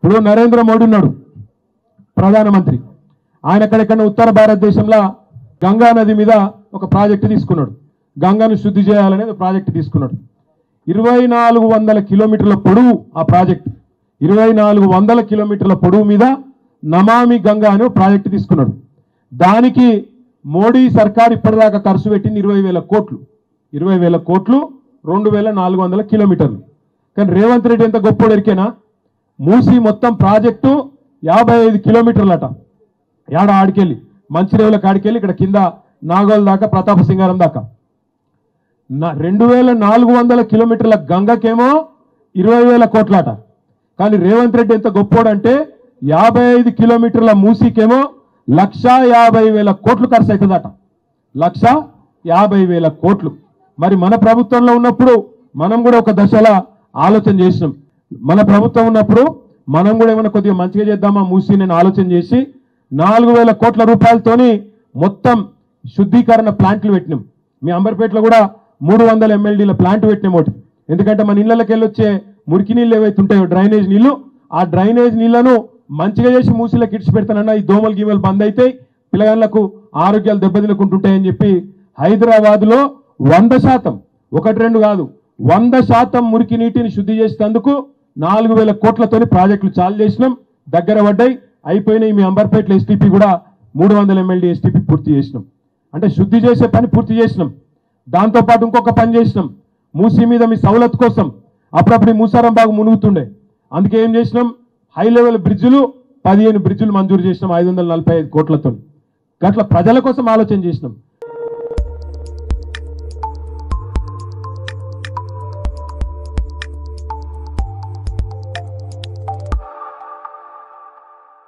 ఇప్పుడు నరేంద్ర మోడీ ఉన్నాడు ప్రధానమంత్రి ఆయన ఎక్కడెక్కడ ఉత్తర భారతదేశంలో గంగా నది మీద ఒక ప్రాజెక్టు తీసుకున్నాడు గంగాను శుద్ధి చేయాలనేది ఒక ప్రాజెక్టు తీసుకున్నాడు ఇరవై నాలుగు వందల కిలోమీటర్ల పొడవు ఆ ప్రాజెక్ట్ ఇరవై నాలుగు వందల కిలోమీటర్ల పొడవు మీద నమామి గంగా అని ఒక ప్రాజెక్టు తీసుకున్నాడు దానికి మోడీ సర్కార్ ఇప్పటిదాకా ఖర్చు పెట్టింది ఇరవై వేల కోట్లు ఇరవై వేల కోట్లు రెండు వేల నాలుగు వందల కిలోమీటర్లు కానీ రేవంత్ రెడ్డి ఎంత గొప్పోడు ఎరికేనా మూసి మొత్తం ప్రాజెక్టు యాభై ఐదు కిలోమీటర్లట ఏడ ఆడికెళ్ళి మంచిరేవుల కాడికెళ్ళి ఇక్కడ కింద నాగోల్ దాకా ప్రతాప సింగారం దాకా నా- రెండు వేల నాలుగు వందల కిలోమీటర్ల గంగకేమో ఇరవై వేల కోట్లాట కానీ రేవంత్ రెడ్డి ఎంత గొప్పోడంటే యాభై ఐదు కిలోమీటర్ల మూసీకేమో లక్ష యాభై వేల కోట్లు ఖర్చు అవుతుందట లక్ష యాభై వేల కోట్లు మరి మన ప్రభుత్వంలో ఉన్నప్పుడు మనం కూడా ఒక దశలా ఆలోచన చేసినాం మన ప్రభుత్వం ఉన్నప్పుడు మనం కూడా ఏమైనా కొద్దిగా మంచిగా చేద్దామా మూసి నేను ఆలోచన చేసి నాలుగు వేల కోట్ల రూపాయలతోని మొత్తం శుద్ధీకరణ ప్లాంట్లు పెట్టినాం మీ అంబర్పేటలో కూడా మూడు వందల ఎంఎల్డీల ప్లాంట్ పెట్టినాం ఒకటి ఎందుకంటే మన ఇళ్ళకి వెళ్ళి వచ్చే మురికి నీళ్ళు ఏవైతే ఉంటాయో డ్రైనేజ్ నీళ్లు ఆ డ్రైనేజ్ నీళ్లను మంచిగా చేసి మూసిలోకి ఇడిచి పెడతానన్నా ఈ దోమలు గీమలు బంద్ అవుతాయి పిల్లగాళ్ళకు ఆరోగ్యాలు దెబ్బతినకుంటుంటాయని చెప్పి హైదరాబాద్ లో వంద శాతం ఒకటి రెండు కాదు వంద శాతం మురికి నీటిని శుద్ధి చేసేందుకు నాలుగు వేల కోట్లతోని ప్రాజెక్టులు చాలు చేసినాం దగ్గర పడ్డాయి అయిపోయినాయి మీ అంబర్పేటలో ఎస్టీపీ కూడా మూడు వందల ఎమ్మెల్యే ఎస్టీపీ పూర్తి చేసినాం అంటే శుద్ధి చేసే పని పూర్తి చేసినాం దాంతో పాటు ఇంకొక పని చేసినాం మూసీ మీద మీ సవలత్ కోసం అప్పుడప్పుడు ఈ మూసారం బాగా మునుగుతుండే అందుకే ఏం చేసినాం హై లెవెల్ బ్రిడ్జులు పదిహేను బ్రిడ్జులు మంజూరు చేసినాం ఐదు వందల నలభై ఐదు కోట్లతో గట్ల ప్రజల కోసం ఆలోచన చేసినాం